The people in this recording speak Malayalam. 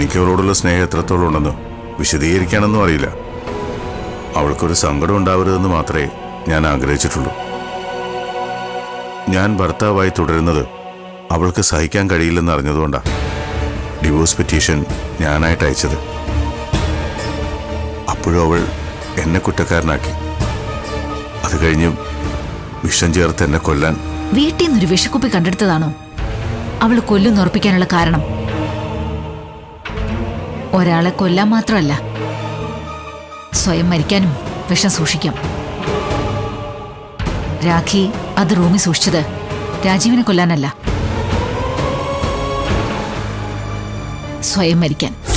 എനിക്ക് അവളോടുള്ള സ്നേഹം എത്രത്തോളം ഉണ്ടെന്ന് വിശദീകരിക്കാനൊന്നും അറിയില്ല അവൾക്കൊരു സങ്കടം ഉണ്ടാവരുതെന്ന് മാത്രമേ ഞാൻ ആഗ്രഹിച്ചിട്ടുള്ളൂ ഞാൻ ഭർത്താവായി തുടരുന്നത് അവൾക്ക് സഹിക്കാൻ കഴിയില്ലെന്ന് അറിഞ്ഞതുകൊണ്ടാണ് ഡിവോഴ്സ് പെറ്റീഷൻ ഞാനായിട്ട് അയച്ചത് അപ്പോഴും അവൾ എന്നെ കുറ്റക്കാരനാക്കി അത് കഴിഞ്ഞ് വിഷം ചേർത്ത് എന്നെ കൊല്ലാൻ വീട്ടിൽ നിന്നൊരു വിഷക്കുപ്പി കണ്ടെടുത്തതാണോ അവള് കൊല്ലുന്നുറപ്പിക്കാനുള്ള കാരണം ഒരാളെ കൊല്ലാൻ മാത്രമല്ല സ്വയം മരിക്കാനും വിഷം സൂക്ഷിക്കാം രാഖി അത് റൂമിൽ സൂക്ഷിച്ചത് രാജീവിനെ കൊല്ലാനല്ല സ്വയം മരിക്കാൻ